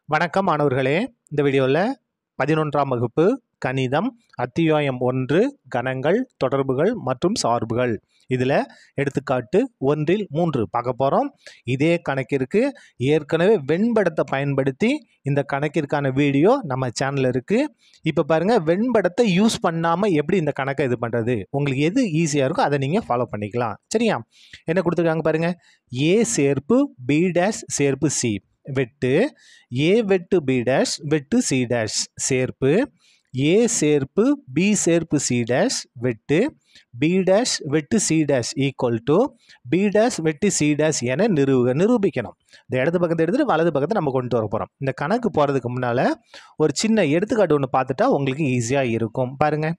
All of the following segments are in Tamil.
வணக்கம் மாணவர்களே இந்த வீடியோவில் பதினொன்றாம் வகுப்பு கணிதம் அத்தியாயம் ஒன்று கணங்கள் தொடர்புகள் மற்றும் சார்புகள் இதில் எடுத்துக்காட்டு ஒன்றில் மூன்று பார்க்க போகிறோம் இதே கணக்கிற்கு ஏற்கனவே வெண்படத்தை பயன்படுத்தி இந்த கணக்கிற்கான வீடியோ நம்ம சேனலில் இருக்குது இப்போ பாருங்கள் வெண்படத்தை யூஸ் பண்ணாமல் எப்படி இந்த கணக்கை இது பண்ணுறது உங்களுக்கு எது ஈஸியாக இருக்கோ அதை நீங்கள் ஃபாலோ பண்ணிக்கலாம் சரியா என்ன கொடுத்துருக்காங்க பாருங்கள் ஏ சேர்ப்பு பி டேஷ் சேர்ப்பு சி வெட்டு ஏ வெட்டு பி டேஷ் வெட்டு சி டேஷ் சேர்ப்பு ஏ சேர்ப்பு பி சேர்ப்பு சி டேஷ் வெட்டு பி டேஷ் வெட்டு C dash equal to B dash வெட்டு சி டேஷ் என நிறுவ நிரூபிக்கணும் இந்த இடது பக்கத்தை எடுத்துகிட்டு வலது பக்கத்தை நம்ம கொண்டு வர போகிறோம் இந்த கணக்கு போகிறதுக்கு முன்னால் ஒரு சின்ன எடுத்துக்காட்டு ஒன்று பார்த்துட்டா உங்களுக்கு ஈஸியாக இருக்கும் பாருங்கள்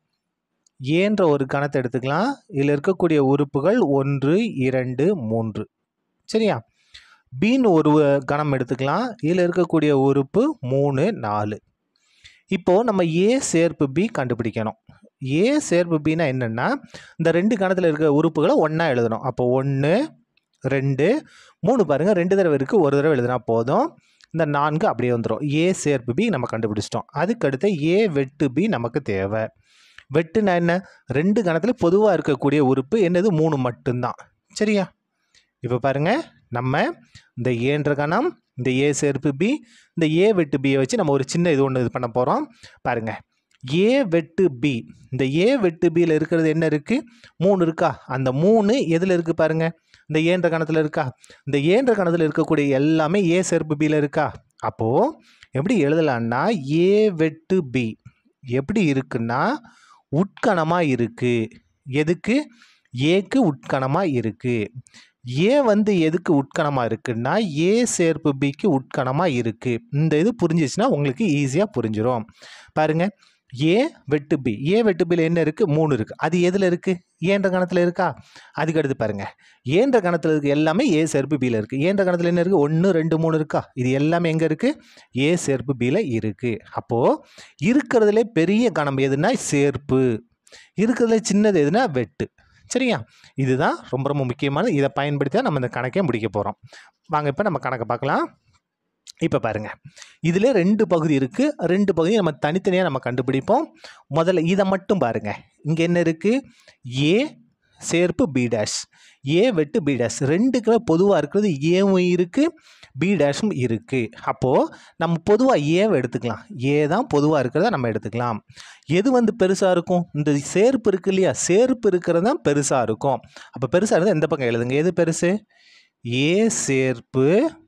ஏன்ற ஒரு கணத்தை எடுத்துக்கலாம் இதில் இருக்கக்கூடிய உறுப்புகள் ஒன்று இரண்டு மூன்று சரியா பின்னு ஒரு கணம் எடுத்துக்கலாம் இதில் இருக்கக்கூடிய உறுப்பு மூணு நாலு இப்போது நம்ம ஏ சேர்ப்பு பி கண்டுபிடிக்கணும் ஏ சேர்ப்பு பின்னா என்னென்னா இந்த ரெண்டு கணத்தில் இருக்க உறுப்புகளை ஒன்றா எழுதணும் அப்போ ஒன்று ரெண்டு மூணு பாருங்கள் ரெண்டு தடவை இருக்குது ஒரு தடவை எழுதினா போதும் இந்த நான்கு அப்படியே வந்துடும் ஏ சேர்ப்பு பி நம்ம கண்டுபிடிச்சிட்டோம் அதுக்கடுத்து ஏ வெட்டு பி நமக்கு தேவை வெட்டுனா என்ன ரெண்டு கணத்தில் பொதுவாக இருக்கக்கூடிய உறுப்பு என்னது மூணு மட்டும்தான் சரியா இப்போ பாருங்கள் நம்ம இந்த ஏன்ற கணம் இந்த ஏ சேர்ப்பு பி இந்த ஏ வெட்டு பியை வச்சு நம்ம ஒரு சின்ன இது ஒன்று இது பண்ண போகிறோம் பாருங்கள் ஏ வெட்டு பி இந்த ஏ வெட்டு பியில் இருக்கிறது என்ன இருக்குது மூணு இருக்கா அந்த மூணு எதில் இருக்குது பாருங்கள் இந்த ஏன்ற கணத்தில் இருக்கா இந்த ஏன்ற கணத்தில் இருக்கக்கூடிய எல்லாமே ஏ சேர்ப்பு பியில் இருக்கா அப்போது எப்படி எழுதலான்னா ஏ வெட்டு பி எப்படி இருக்குன்னா உட்கணமாக இருக்குது எதுக்கு ஏக்கு உட்கணமாக இருக்குது ஏ வந்து எதுக்கு உட்கணமாக இருக்குன்னா ஏ சேர்ப்பு பிக்கு உட்கணமாக இருக்குது இந்த இது புரிஞ்சிச்சுன்னா உங்களுக்கு ஈஸியாக புரிஞ்சிடும் பாருங்கள் ஏ வெட்டு பி ஏ வெட்டு பியில் என்ன இருக்குது மூணு இருக்குது அது எதில் இருக்குது ஏன்ற கணத்தில் இருக்கா அதுக்கு அடுத்து பாருங்கள் ஏன்ற கணத்தில் இருக்க எல்லாமே ஏ சேர்ப்பு பியில் இருக்குது ஏன்ற கணத்தில் என்ன இருக்குது ஒன்று ரெண்டு மூணு இருக்கா இது எல்லாமே எங்கே இருக்குது ஏ சேர்ப்பு பியில் இருக்குது அப்போது இருக்கிறதுல பெரிய கணம் எதுனா சேர்ப்பு இருக்கிறதுல சின்னது எதுனா வெட்டு சரியா இதுதான் ரொம்ப ரொம்ப முக்கியமான இதை பயன்படுத்தி தான் நம்ம இந்த கணக்கை முடிக்க போகிறோம் வாங்க இப்போ நம்ம கணக்கை பார்க்கலாம் இப்போ பாருங்கள் இதில் ரெண்டு பகுதி இருக்குது ரெண்டு பகுதி நம்ம தனித்தனியாக நம்ம கண்டுபிடிப்போம் முதல்ல இதை மட்டும் பாருங்கள் இங்கே என்ன இருக்குது ஏ சேர்ப்பு பி டேஷ் ஏ வெட்டு பி டேஷ் ரெண்டுக்குமே பொதுவாக இருக்கிறது ஏவும் இருக்குது பி டேஷும் இருக்குது அப்போது நம்ம பொதுவாக ஏவை எடுத்துக்கலாம் ஏ தான் பொதுவாக இருக்கிறத நம்ம எடுத்துக்கலாம் எது வந்து பெருசாக இருக்கும் இந்த சேர்ப்பு இருக்கு இல்லையா சேர்ப்பு இருக்கிறது தான் பெருசாக இருக்கும் அப்போ பெருசாக இருந்தால் எந்த பக்கம் எழுதுங்க எது பெருசு ஏ சேர்ப்பு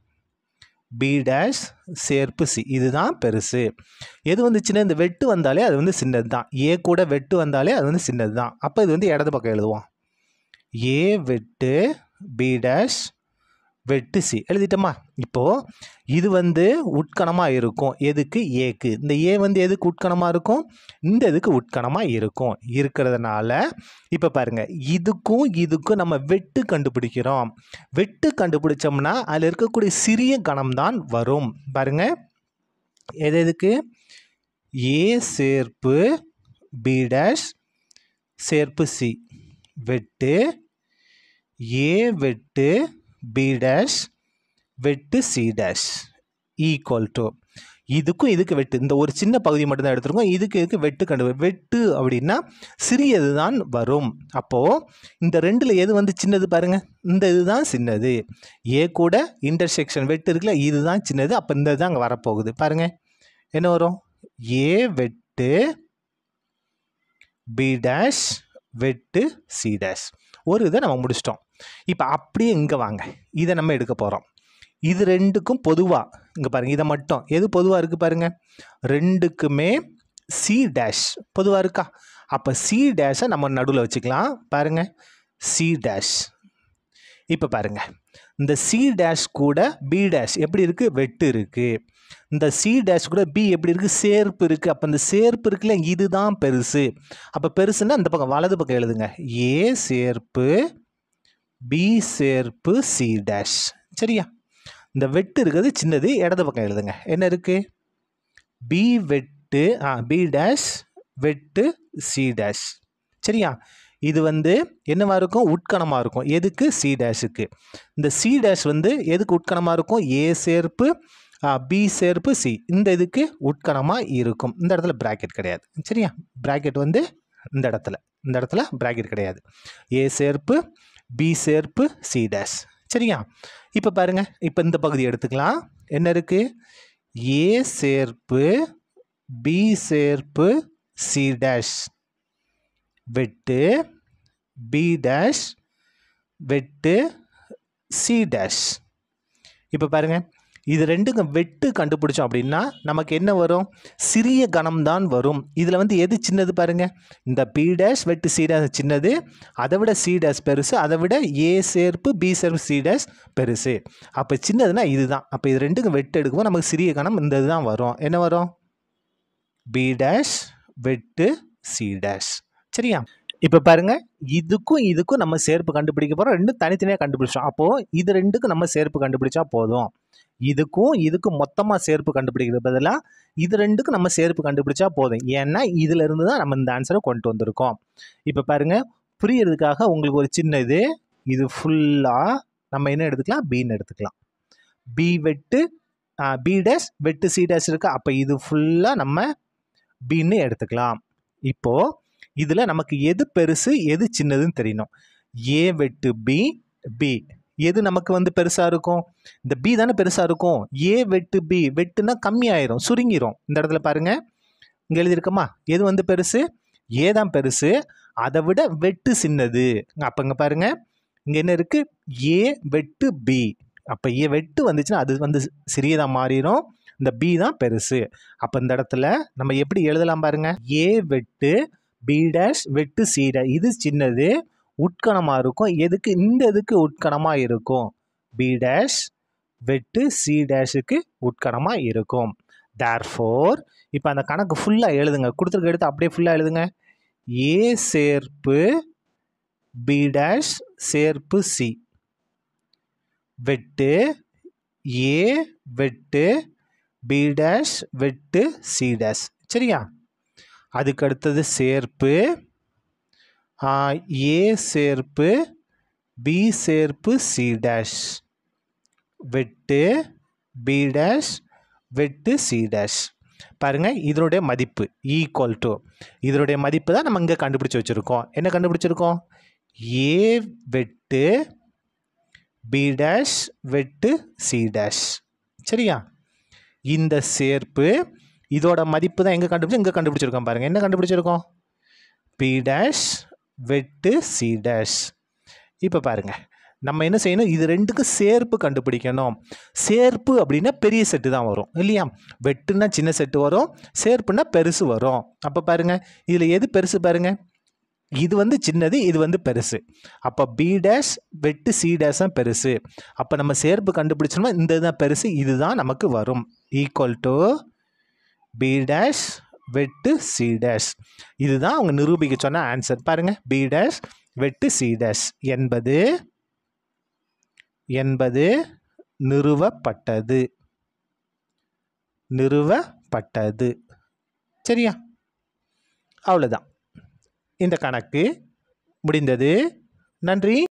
பி டேஷ் சேர்ப்பு சி இதுதான் பெருசு எது வந்து சின்ன இந்த வெட்டு வந்தாலே அது வந்து சின்னது தான் ஏ கூட வெட்டு வந்தாலே அது வந்து சின்னது தான் அப்போ இது வந்து இடது பக்கம் எழுதுவோம் ஏ வெட்டு பி டேஷ் வெட்டு சி எழுதிட்டோமா இப்போது இது வந்து உட்கணமாக இருக்கும் எதுக்கு ஏக்கு இந்த ஏ வந்து எதுக்கு உட்கணமாக இருக்கும் இந்த இதுக்கு உட்கணமாக இருக்கும் இருக்கிறதுனால இப்போ பாருங்கள் இதுக்கும் இதுக்கும் நம்ம வெட்டு கண்டுபிடிக்கிறோம் வெட்டு கண்டுபிடிச்சோம்னா அதில் இருக்கக்கூடிய சிறிய கணம் தான் வரும் பாருங்கள் எது எதுக்கு ஏ சேர்ப்பு பி டேஷ் சேர்ப்பு சி வெட்டு ஏ வெட்டு பி டேஷ் வெட்டு சி டேஷ் ஈக்குவல் டு இதுக்கும் இதுக்கு வெட்டு இந்த ஒரு சின்ன பகுதி மட்டும்தான் எடுத்துருக்கோம் இதுக்கு இதுக்கு வெட்டு கண்டு வெட்டு அப்படின்னா சிறியது தான் வரும் அப்போது இந்த ரெண்டில் எது வந்து சின்னது பாருங்கள் இந்த இதுதான் சின்னது ஏ கூட இன்டர்செக்ஷன் வெட்டு இருக்குல்ல இதுதான் சின்னது அப்போ இந்த இது அங்கே வரப்போகுது பாருங்கள் என்ன வரும் ஏ வெட்டு பி டேஷ் வெட்டு சி டேஷ் ஒரு இதை நம்ம முடிச்சிட்டோம் இப்போ அப்படியே இங்கே வாங்க இதை நம்ம எடுக்க போகிறோம் இது ரெண்டுக்கும் பொதுவாக இங்கே பாருங்கள் இதை மட்டும் எது பொதுவாக இருக்குது பாருங்கள் ரெண்டுக்குமே சி டேஷ் பொதுவாக இருக்கா அப்போ சி டேஷை நம்ம நடுவில் வச்சுக்கலாம் பாருங்கள் சி டேஷ் இப்போ பாருங்கள் இந்த சி டேஷ் கூட பி டேஷ் எப்படி இருக்குது வெட்டு இருக்குது இந்த சி டேஷ் கூட பி எப்படி இருக்குது சேர்ப்பு இருக்குது அப்போ இந்த சேர்ப்பு இருக்குல்ல இதுதான் பெருசு அப்போ பெருசுன்னா இந்த பக்கம் வலது பக்கம் எழுதுங்க ஏ சேர்ப்பு பி சேர்ப்பு சி டேஷ் சரியா இந்த வெட்டு இருக்கிறது சின்னது இடது பக்கம் எழுதுங்க என்ன இருக்குது பி வெட்டு ஆ பி டேஷ் வெட்டு சி டேஷ் சரியா இது வந்து என்னவா இருக்கும் உட்கணமாக இருக்கும் எதுக்கு சி டேஷுக்கு இந்த சி டேஷ் வந்து எதுக்கு உட்கணமாக இருக்கும் ஏ சேர்ப்பு பி சேர்ப்பு சி இந்த இதுக்கு உட்கணமாக இருக்கும் இந்த இடத்துல பிராக்கெட் கிடையாது சரியா பிராக்கெட் வந்து இந்த இடத்துல இந்த இடத்துல பிராக்கெட் கிடையாது ஏ சேர்ப்பு பி சேர்ப்பு சி டேஷ் சரியா இப்போ பாருங்க இப்போ இந்த பகுதி எடுத்துக்கலாம் என்ன இருக்கு ஏ சேர்ப்பு பி சேர்ப்பு சி டேஷ் வெட்டு பி டேஷ் வெட்டு சி டேஷ் இப்போ பாருங்க இது ரெண்டுங்க வெட்டு கண்டுபிடிச்சோம் அப்படின்னா நமக்கு என்ன வரும் சிறிய கணம் தான் வரும் இதில் வந்து எது சின்னது பாருங்க இந்த பி டேஷ் வெட்டு சி டேஷ் சின்னது அதை விட சி டேஷ் பெருசு அதை விட ஏ சேர்ப்பு பி சேர்ப்பு சி டேஷ் பெருசு அப்போ சின்னதுன்னா இதுதான் அப்போ இது ரெண்டுங்க வெட்டு எடுக்கும்போது நமக்கு சிறிய கணம் இந்த இதுதான் வரும் என்ன வரும் பி டேஷ் வெட்டு சி டேஷ் சரியா இப்போ பாருங்க இதுக்கும் இதுக்கும் நம்ம சேர்ப்பு கண்டுபிடிக்க போகிறோம் ரெண்டும் தனித்தனியாக கண்டுபிடிச்சோம் அப்போது இது ரெண்டுக்கும் நம்ம சேர்ப்பு கண்டுபிடிச்சா போதும் இதுக்கும் இதுக்கும் மொத்தமாக சேர்ப்பு கண்டுபிடிக்கிறது பதிலாக இது ரெண்டுக்கும் நம்ம சேர்ப்பு கண்டுபிடிச்சா போதும் ஏன்னா இதுல இருந்து தான் நம்ம இந்த ஆன்சரை கொண்டு வந்திருக்கோம் இப்போ பாருங்க புரியறதுக்காக உங்களுக்கு ஒரு சின்ன இது இது ஃபுல்லாக நம்ம என்ன எடுத்துக்கலாம் பின்னு எடுத்துக்கலாம் பி வெட்டு பி டேஷ் வெட்டு சி டேஷ் இருக்கு அப்போ இது ஃபுல்லாக நம்ம பின்னு எடுத்துக்கலாம் இப்போது இதில் நமக்கு எது பெருசு எது சின்னதுன்னு தெரியணும் ஏ வெட்டு பி பி எது நமக்கு வந்து பெருசாக இருக்கும் இந்த பி தானே பெருசாக இருக்கும் ஏ வெட்டு பி வெட்டுனா கம்மியாயிரும் சுருங்கிரும் இந்த இடத்துல பாருங்க இங்கே எழுதியிருக்கோமா எது வந்து பெருசு ஏ தான் பெருசு அதை விட வெட்டு சின்னது அப்போ இங்கே பாருங்க இங்கே என்ன இருக்கு ஏ வெட்டு பி அப்போ ஏ வெட்டு வந்துச்சுன்னா அது வந்து சிறியதாக மாறிடும் இந்த பி தான் பெருசு அப்போ இந்த இடத்துல நம்ம எப்படி எழுதலாம் பாருங்க ஏ வெட்டு பி டேஷ் வெட்டு சி டேஷ் இது சின்னது உட்கணமாக இருக்கும் எதுக்கு இந்த இதுக்கு உட்கணமாக இருக்கும் பி டேஷ் வெட்டு சி டேஷுக்கு உட்கணமாக இருக்கும் தேர் ஃபோர் இப்போ அந்த கணக்கு ஃபுல்லாக எழுதுங்க கொடுத்துருக்க எடுத்து அப்படியே ஃபுல்லாக எழுதுங்க ஏ சேர்ப்பு பி டேஷ் சேர்ப்பு சி வெட்டு ஏ வெட்டு பி டேஷ் வெட்டு சி டேஷ் சரியா அதுக்கு அடுத்தது சேர்ப்பு ஏ சேர்ப்பு பி சேர்ப்பு சி டேஷ் வெட்டு பி டேஷ் வெட்டு சி டேஷ் பாருங்க இதனுடைய மதிப்பு ஈக்குவல் டு இதனுடைய மதிப்பு தான் நம்ம இங்கே கண்டுபிடிச்சி வச்சுருக்கோம் என்ன கண்டுபிடிச்சிருக்கோம் ஏ வெட்டு பி டேஷ் வெட்டு சி டேஷ் சரியா இந்த சேர்ப்பு இதோட மதிப்பு தான் எங்கே கண்டுபிடிச்சு இங்கே கண்டுபிடிச்சிருக்கோம் பாருங்கள் என்ன கண்டுபிடிச்சிருக்கோம் பி டேஷ் வெட்டு சி டேஷ் இப்போ பாருங்கள் நம்ம என்ன செய்யணும் இது ரெண்டுக்கும் சேர்ப்பு கண்டுபிடிக்கணும் சேர்ப்பு அப்படின்னா பெரிய செட்டு தான் வரும் இல்லையா வெட்டுனா சின்ன செட்டு வரும் சேர்ப்புனா பெருசு வரும் அப்போ பாருங்கள் இதில் எது பெருசு பாருங்கள் இது வந்து சின்னது இது வந்து பெருசு அப்போ பி டேஷ் வெட்டு சி டேஷ் தான் பெருசு அப்போ நம்ம சேர்ப்பு கண்டுபிடிச்சோம்னா இந்த இதுதான் பெருசு இதுதான் நமக்கு வரும் ஈக்குவல் டு பி டேஷ் வெட்டு சி டேஷ் இதுதான் அவங்க நிரூபிக்க சொன்ன ஆன்சர் பாருங்க பி டேஷ் வெட்டு சி டேஷ் என்பது என்பது நிறுவப்பட்டது நிறுவப்பட்டது சரியா அவ்வளோதான் இந்த கணக்கு முடிந்தது நன்றி